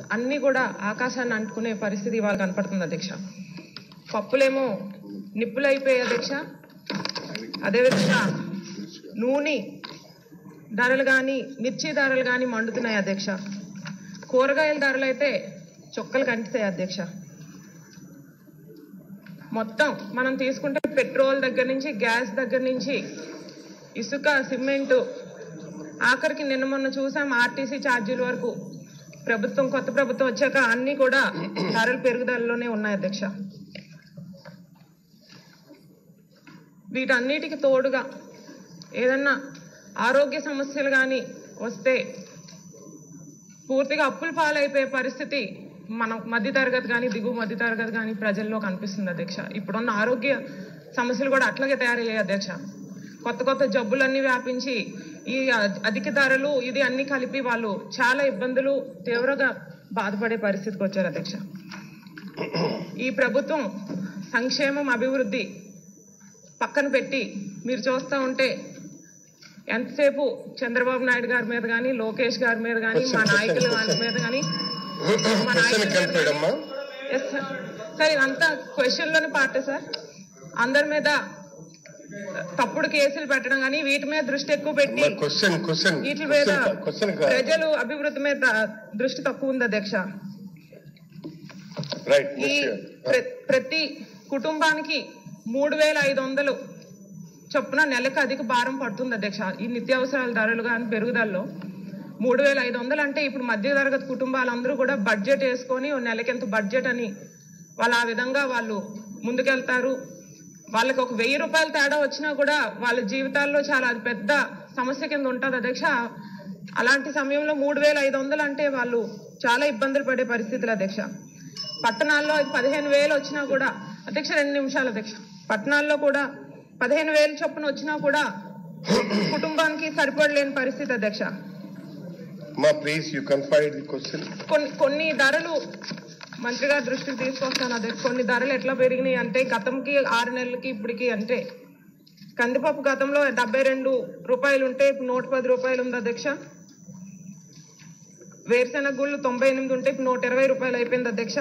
అన్ని కూడా ఆకాశాన్ని అంటుకునే పరిస్థితి ఇవాళ కనపడుతుంది అధ్యక్ష పప్పులేమో నిప్పులైపోయాయి అధ్యక్ష అదేవిధంగా నూనె ధరలు కానీ మిర్చి ధరలు కానీ మండుతున్నాయి అధ్యక్ష కూరగాయల ధరలు అయితే చుక్కలు కంటుతాయి అధ్యక్ష మొత్తం మనం తీసుకుంటే పెట్రోల్ దగ్గర నుంచి గ్యాస్ దగ్గర నుంచి ఇసుక సిమెంటు ఆఖరికి నిన్న మొన్న చూసాం ఆర్టీసీ ఛార్జీల వరకు ప్రభుత్వం కొత్త ప్రభుత్వం వచ్చాక అన్ని కూడా ధరల పెరుగుదలలోనే ఉన్నాయి అధ్యక్ష వీటన్నిటికి తోడుగా ఏదన్నా ఆరోగ్య సమస్యలు కానీ వస్తే పూర్తిగా అప్పుల పాలైపోయే పరిస్థితి మన మధ్య తరగతి కానీ దిగువ మధ్య తరగతి కానీ ప్రజల్లో కనిపిస్తుంది అధ్యక్ష ఇప్పుడున్న ఆరోగ్య సమస్యలు కూడా అట్లాగే తయారయ్యాయి అధ్యక్ష కొత్త కొత్త జబ్బులన్నీ వ్యాపించి ఈ అ- అధిక ధరలు ఇది అన్ని కలిపి వాళ్ళు చాలా ఇబ్బందులు తీవ్రంగా బాధపడే పరిస్థితికి వచ్చారు అధ్యక్ష ఈ ప్రభుత్వం సంక్షేమం అభివృద్ధి పక్కన పెట్టి మీరు చూస్తూ ఉంటే ఎంతసేపు చంద్రబాబు నాయుడు గారి మీద కానీ లోకేష్ గారి మీద కానీ మా నాయకుల వారి మీద కానీ మా క్వశ్చన్ నాయకుల కంప్లీట్ అమ్మా ఎస్ సార్ సార్ ఇదంతా క్వశ్చన్ లోని పార్ట్ సార్ అందరి మీద తప్పుడు కేసులు పెట్టడం కానీ వీటి మీద దృష్టి ఎక్కువ పెట్టి క్వశ్చన్ క్వశ్చన్ వీటి మీద క్వశ్చన్ ప్రజలు అభివృద్ధి మీద దృష్టి తక్కువ ఉంది అధ్యక్ష రైట్ ఈ ప్ర- ప్రతి కుటుంబానికి మూడు వేల ఐదు వందలు చొప్పున నెలకు అధిక భారం పడుతుంది అధ్యక్ష ఈ నిత్యావసరాల ధరలు కానీ పెరుగుదలలో మూడు వేల ఐదు వందలు అంటే ఇప్పుడు మధ్య తరగతి కుటుంబాలందరూ కూడా బడ్జెట్ వేసుకొని ఓ నెలకి ఎంత బడ్జెట్ అని వాళ్ళు ఆ విధంగా వాళ్ళు ముందుకెళ్తారు వాళ్ళకి ఒక వెయ్యి రూపాయలు తేడా వచ్చినా కూడా వాళ్ళ జీవితాల్లో చాలా అది పెద్ద సమస్య కింద ఉంటుంది అధ్యక్ష అలాంటి సమయంలో మూడు వేల ఐదు వందలు అంటే వాళ్ళు చాలా ఇబ్బందులు పడే పరిస్థితులు అధ్యక్ష పట్టణాల్లో పదిహేను వేలు వచ్చినా కూడా అధ్యక్ష రెండు నిమిషాలు అధ్యక్ష పట్టణాల్లో కూడా పదిహేను వేలు చొప్పున వచ్చినా కూడా కుటుంబానికి సరిపడలేని పరిస్థితి అధ్యక్ష మా please you confine the question కొన్ని కొన్ని ధరలు మంత్రి గారి దృష్టికి తీసుకొస్తాను అదే కొన్ని ధరలు ఎట్లా పెరిగినాయి అంటే గతంకి ఆరు నెలలకి ఇప్పటికి అంటే కందిపప్పు గతంలో డెబ్బై రెండు రూపాయలు ఉంటే ఇప్పుడు నూట పది రూపాయలు ఉంది అధ్యక్ష వేరుశెనగ గుళ్ళు తొంభై ఎనిమిది ఉంటే ఇప్పుడు నూట ఇరవై రూపాయలు అయిపోయింది అధ్యక్ష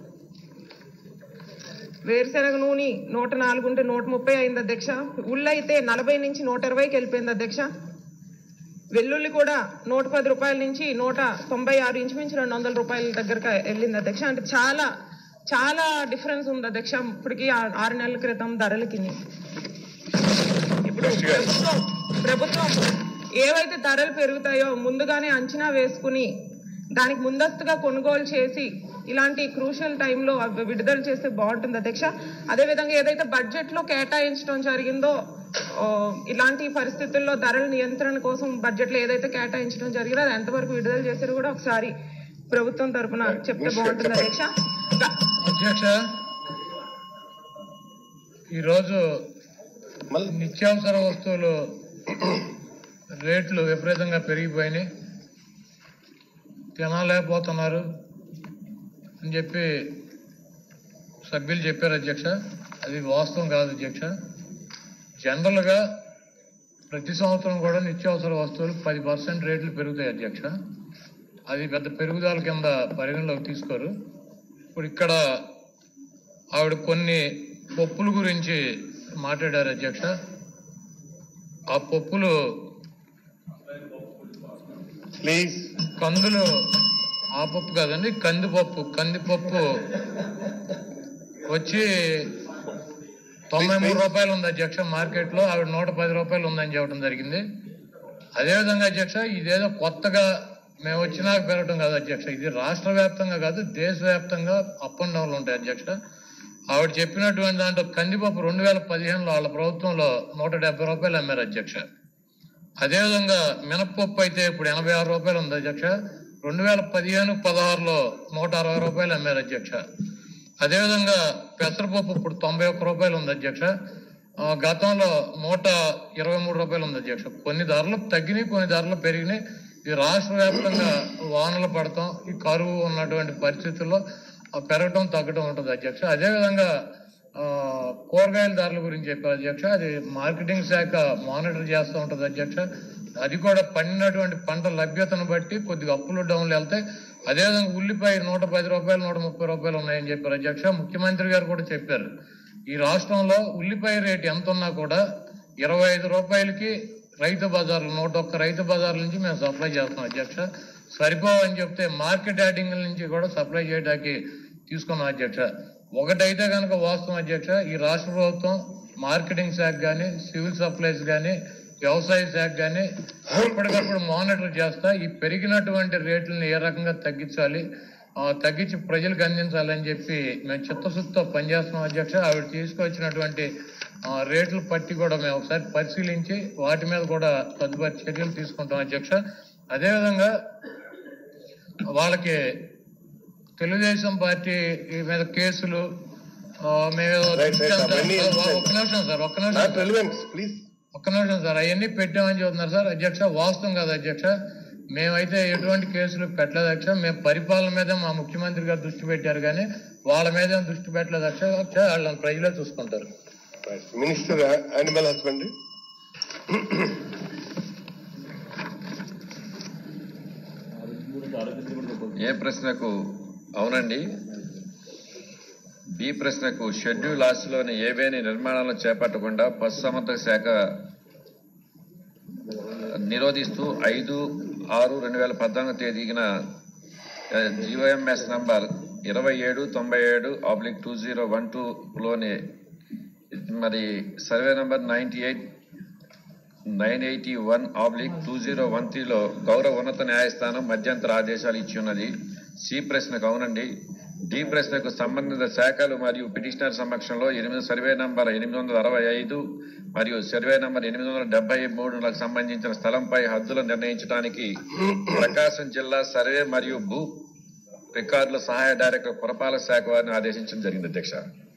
వేరుశెనగ నూనె నూట నాలుగు ఉంటే నూట ముప్పై అయింది అధ్యక్ష ఉల్లు అయితే నలభై నుంచి నూట ఇరవైకి వెళ్ళిపోయింది అధ్యక్ష వెల్లుల్లి కూడా నూట పది రూపాయల నుంచి నూట తొంభై ఆరు ఇంచుమించు రెండు వందల రూపాయల దగ్గరకు వెళ్ళింది అధ్యక్ష అంటే చాలా చాలా డిఫరెన్స్ ఉంది అధ్యక్ష ఇప్పటికి ఆ- ఆరు నెలల క్రితం ధరలకి ఇప్పుడు ప్రభుత్వం ప్రభుత్వం ఏవైతే ధరలు పెరుగుతాయో ముందుగానే అంచనా వేసుకుని దానికి ముందస్తుగా కొనుగోలు చేసి ఇలాంటి క్రూషియల్ టైంలో అవి విడుదల చేస్తే బాగుంటుంది అధ్యక్ష అదేవిధంగా ఏదైతే బడ్జెట్ లో కేటాయించడం జరిగిందో ఓ, ఇలాంటి పరిస్థితుల్లో ధరల నియంత్రణ కోసం బడ్జెట్ లో ఏదైతే కేటాయించడం జరిగిందో అది ఎంతవరకు విడుదల చేశారో కూడా ఒకసారి ప్రభుత్వం తరపున చెప్తే బాగుంటుంది అధ్యక్ష గా- అధ్యక్ష ఈరోజు మళ్ళీ నిత్యావసర వస్తువులు రేట్లు విపరీతంగా పెరిగిపోయినాయి తినలేకపోతున్నారు అని చెప్పి సభ్యులు చెప్పారు అధ్యక్ష అది వాస్తవం కాదు అధ్యక్ష జనరల్గా ప్రతి సంవత్సరం కూడా నిత్యావసర వస్తువులు పది పర్సెంట్ రేట్లు పెరుగుతాయి అధ్యక్ష అది పెద్ద పెరుగుదల కింద పరిగణలోకి తీసుకోరు ఇప్పుడు ఇక్కడ ఆవిడ కొన్ని పప్పుల గురించి మాట్లాడారు అధ్యక్ష ఆ పప్పులు ప్లీజ్ కందులు ఆ పప్పు కాదండి కందిపప్పు కందిపప్పు వచ్చి తొంభై మూడు రూపాయలు ఉంది అధ్యక్ష మార్కెట్ లో ఆవిడ నూట పది రూపాయలు ఉందని చెప్పడం జరిగింది అదేవిధంగా అధ్యక్ష ఇదేదో కొత్తగా మేము వచ్చినాక పెరగడం కాదు అధ్యక్ష ఇది రాష్ట్ర వ్యాప్తంగా కాదు దేశవ్యాప్తంగా అప్ అండ్ డౌన్లు ఉంటాయి అధ్యక్ష ఆవిడ చెప్పినటువంటి దాంట్లో కందిపప్పు రెండు వేల పదిహేనులో వాళ్ళ ప్రభుత్వంలో నూట డెబ్బై రూపాయలు అమ్మారు అధ్యక్ష అదేవిధంగా మినప్పప్పు అయితే ఇప్పుడు ఎనభై ఆరు రూపాయలు ఉంది అధ్యక్ష రెండు వేల పదిహేను పదహారులో నూట అరవై రూపాయలు అమ్మారు అధ్యక్ష అదేవిధంగా పెసరపప్పు ఇప్పుడు తొంభై ఒక్క రూపాయలు ఉంది అధ్యక్ష ఆ, గతంలో నూట ఇరవై మూడు రూపాయలు ఉంది అధ్యక్ష కొన్ని ధరలు తగ్గినాయి కొన్ని ధరలు పెరిగినాయి ఈ రాష్ట్ర వ్యాప్తంగా వానలు పడతాం ఈ కరువు ఉన్నటువంటి పరిస్థితుల్లో ఆ పెరగటం తగ్గడం ఉంటుంది అధ్యక్ష అదేవిధంగా ఆ, కూరగాయల ధరల గురించి చెప్పారు అధ్యక్ష అది మార్కెటింగ్ శాఖ మానిటర్ చేస్తూ ఉంటుంది అధ్యక్ష అది కూడా పండినటువంటి పంట లభ్యతను బట్టి కొద్దిగా అప్పులు డౌన్లు వెళ్తాయి అదేవిధంగా ఉల్లిపాయ నూట పది రూపాయలు నూట ముప్పై రూపాయలు ఉన్నాయని చెప్పారు అధ్యక్ష ముఖ్యమంత్రి గారు కూడా చెప్పారు ఈ రాష్ట్రంలో ఉల్లిపాయ రేటు ఎంత ఉన్నా కూడా ఇరవై ఐదు రూపాయలకి రైతు బజార్లు నూట ఒక్క రైతు బజార్ల నుంచి మేము సప్లై చేస్తాం అధ్యక్ష సరిపోవని చెప్తే మార్కెట్ యార్డింగ్ నుంచి కూడా సప్లై చేయడానికి తీసుకున్నాం అధ్యక్ష ఒకటైతే కనుక వాస్తవం అధ్యక్ష ఈ రాష్ట్ర ప్రభుత్వం మార్కెటింగ్ శాఖ కానీ సివిల్ సప్లైస్ కానీ వ్యవసాయ శాఖ కానీ ఎప్పటికప్పుడు మానిటర్ చేస్తా ఈ పెరిగినటువంటి రేట్లను ఏ రకంగా తగ్గించాలి ఆ, తగ్గించి ప్రజలకు అందించాలని చెప్పి మేము చిత్తశుద్ధితో పనిచేస్తున్నాం అధ్యక్ష ఆవిడ తీసుకొచ్చినటువంటి ఆ, రేట్ల పట్టి కూడా మేము ఒకసారి పరిశీలించి వాటి మీద కూడా తదుపరి చర్యలు తీసుకుంటాం అధ్యక్ష అదేవిధంగా వాళ్ళకి తెలుగుదేశం పార్టీ మీద కేసులు ఆ, మేము Right, right, అవన్నీ ఒక్క నిమిషం సార్ ఒక్క నిమిషం Not relevant, please. ఒక్క నిమిషం సార్ అవన్నీ పెట్టామని చెబుతున్నారు సార్ అధ్యక్ష వాస్తవం కాదు అధ్యక్ష మేమైతే ఎటువంటి కేసులు పెట్టలేదు అధ్యక్ష మేము పరిపాలన మీద మా ముఖ్యమంత్రి గారు దృష్టి పెట్టారు కానీ వాళ్ళ మీద ఏం దృష్టి పెట్టలేదు అధ్యక్ష వాళ్ళని ప్రజలే చూసుకుంటారు Right. Minister, uh, Animal Husbandry. ఏ ప్రశ్నకు అవునండి బి ప్రశ్నకు షెడ్యూల్ ఆస్తిలోని ఏవేని నిర్మాణాలను చేపట్టకుండా పశుసంవర్ధక శాఖ నిరోధిస్తూ ఐదు ఆరు రెండు వేల పద్నాలుగు తేదీన జిఓఎంఎస్ నంబర్ ఇరవై ఏడు తొంభై ఏడు ఆబ్లిక్ టూ జీరో వన్ టూలోని మరి survey number ninety eight nine eighty one oblique two zero one త్రీలో గౌరవ ఉన్నత న్యాయస్థానం మధ్యంతర ఆదేశాలు ఇచ్చి ఉన్నది సి ప్రశ్నకు అవునండి డి ప్రశ్నకు సంబంధిత శాఖలు మరియు పిటిషనర్ సమక్షంలో ఎనిమిది సర్వే నంబర్ ఎనిమిది వందల అరవై ఐదు మరియు సర్వే నంబర్ ఎనిమిది వందల డెబ్బై మూడులకు సంబంధించిన స్థలంపై హద్దులు నిర్ణయించడానికి ప్రకాశం జిల్లా సర్వే మరియు భూ రికార్డుల సహాయ డైరెక్టర్ పురపాలక శాఖ వారిని ఆదేశించడం జరిగింది అధ్యక్ష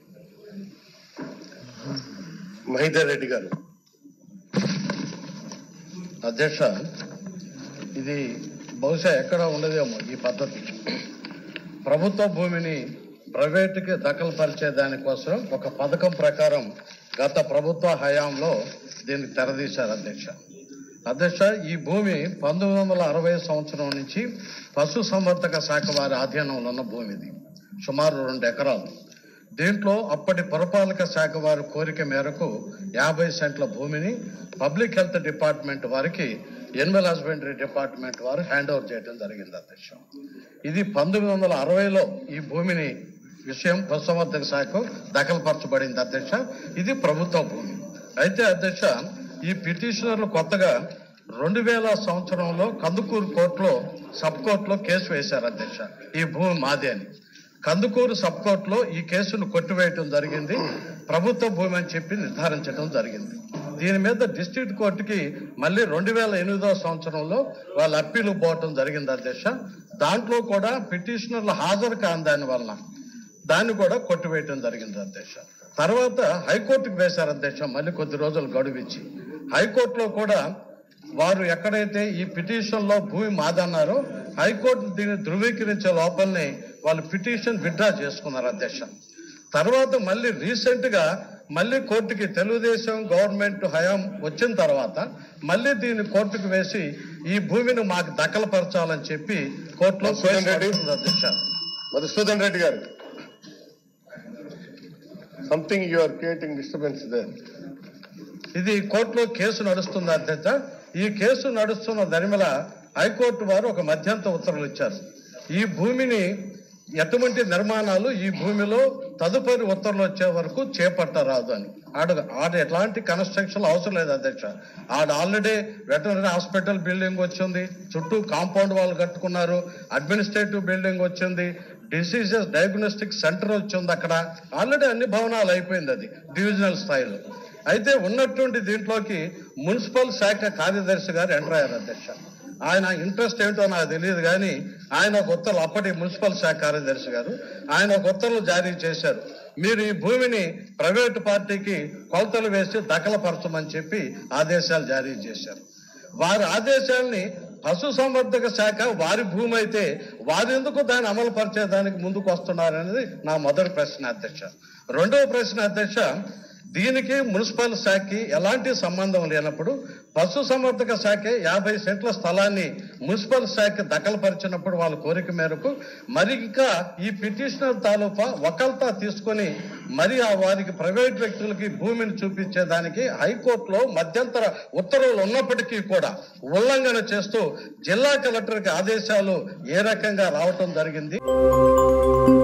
మహిదర్ రెడ్డి గారు అధ్యక్ష ఇది బహుశా ఎక్కడ ఉండదేమో ఈ పద్ధతి ప్రభుత్వ భూమిని ప్రైవేటుకి దఖలు పరిచే దానికోసం ఒక పథకం ప్రకారం గత ప్రభుత్వ హయాంలో దీనికి తెరదీశారు అధ్యక్ష అధ్యక్ష ఈ భూమి పంతొమ్మిది వందల అరవై సంవత్సరం నుంచి పశు సంవర్ధక శాఖ వారి ఆధీనంలో ఉన్న భూమి ఇది సుమారు రెండు ఎకరాలు దీంట్లో అప్పటి పురపాలక శాఖ వారి కోరిక మేరకు యాభై సెంట్ల భూమిని పబ్లిక్ హెల్త్ డిపార్ట్మెంట్ వారికి ఎనిమల్ హస్బెండరీ డిపార్ట్మెంట్ వారు హ్యాండ్ ఓవర్ చేయడం జరిగింది అధ్యక్ష ఇది పంతొమ్మిది వందల అరవైలో ఈ భూమిని విషయం పశుసంవర్ధక శాఖ దఖలుపరచబడింది అధ్యక్ష ఇది ప్రభుత్వ భూమి అయితే అధ్యక్ష ఈ పిటిషనర్లు కొత్తగా రెండు వేల సంవత్సరంలో కందుకూరు కోర్టులో సబ్ కోర్టులో కేసు వేశారు అధ్యక్ష ఈ భూమి మాదే అని కందుకూరు సబ్ కోర్టులో ఈ కేసును కొట్టివేయటం జరిగింది ప్రభుత్వ భూమి అని చెప్పి నిర్ధారించడం జరిగింది దీని మీద డిస్ట్రిక్ట్ కోర్టుకి మళ్ళీ రెండు వేల ఎనిమిదో సంవత్సరంలో వాళ్ళ అప్పీలు పోవటం జరిగింది అధ్యక్ష దాంట్లో కూడా పిటిషనర్లు హాజరు కాని దాని వలన దాన్ని కూడా కొట్టివేయటం జరిగింది అధ్యక్ష తర్వాత హైకోర్టుకు వేశారు అధ్యక్ష మళ్ళీ కొద్ది రోజులు గడువు ఇచ్చి హైకోర్టులో కూడా వారు ఎక్కడైతే ఈ పిటిషన్ లో భూమి మాదన్నారో హైకోర్టు దీన్ని ధృవీకరించే లోపలనే వాళ్ళు పిటిషన్ విత్డ్రా చేసుకున్నారు అధ్యక్ష తర్వాత మళ్ళీ రీసెంట్ గా మళ్ళీ కోర్టుకి తెలుగుదేశం గవర్నమెంట్ హయాం వచ్చిన తర్వాత మళ్ళీ దీన్ని కోర్టుకు వేసి ఈ భూమిని మాకు దఖలుపరచాలని చెప్పి కోర్టులో కేసు నడుస్తుంది అధ్యక్ష Madhusudan Reddy garu something you are creating disturbance there ఇది కోర్టులో కేసు నడుస్తుంది అధ్యక్ష ఈ కేసు నడుస్తున్న దరిమిల హైకోర్టు వారు ఒక మధ్యంత ఉత్తర్వులు ఇచ్చారు ఈ భూమిని ఎటువంటి నిర్మాణాలు ఈ భూమిలో తదుపరి ఉత్తర్వులు వచ్చే వరకు చేపట్టరాదు అని ఆడ ఆడ ఎట్లాంటి కన్స్ట్రక్షన్ అవసరం లేదు అధ్యక్ష ఆడ ఆల్రెడీ వెటనరీ హాస్పిటల్ బిల్డింగ్ వచ్చింది చుట్టూ కాంపౌండ్ వాళ్ళు కట్టుకున్నారు అడ్మినిస్ట్రేటివ్ బిల్డింగ్ వచ్చింది డిసీజెస్ డయాగ్నోస్టిక్ సెంటర్ వచ్చింది అక్కడ ఆల్రెడీ అన్ని భవనాలు అయిపోయింది అది డివిజనల్ స్థాయిలో అయితే ఉన్నటువంటి దీంట్లోకి మున్సిపల్ శాఖ కార్యదర్శి గారు ఎంటర్ అయ్యారు అధ్యక్ష ఆయన ఇంట్రెస్ట్ ఏంటో నాకు తెలియదు కానీ ఆయన ఒక ఉత్తర్వులు అప్పటి మున్సిపల్ శాఖ కార్యదర్శి గారు ఆయన ఒక ఉత్తర్వులు జారీ చేశారు మీరు ఈ భూమిని ప్రైవేటు పార్టీకి కొలతలు వేసి దఖలపరచమని చెప్పి ఆదేశాలు జారీ చేశారు వారి ఆదేశాల్ని పశు సంవర్ధక శాఖ వారి భూమి అయితే వారెందుకు దాన్ని అమలు పరిచేదానికి ముందుకు వస్తున్నారనేది నా మొదటి ప్రశ్న అధ్యక్ష రెండవ ప్రశ్న అధ్యక్ష దీనికి మున్సిపల్ శాఖకి ఎలాంటి సంబంధం లేనప్పుడు పశు సంవర్ధక శాఖ యాభై సెంట్ల స్థలాన్ని మున్సిపల్ శాఖ దఖలుపరిచినప్పుడు వాళ్ళ కోరిక మేరకు మరి ఇంకా ఈ పిటిషనర్ తాలూకా వకల్తా తీసుకొని మరి ఆ వారికి ప్రైవేట్ వ్యక్తులకి భూమిని చూపించేదానికి హైకోర్టులో మధ్యంతర ఉత్తర్వులు ఉన్నప్పటికీ కూడా ఉల్లంఘన చేస్తూ జిల్లా కలెక్టర్కి ఆదేశాలు ఏ రకంగా రావటం జరిగింది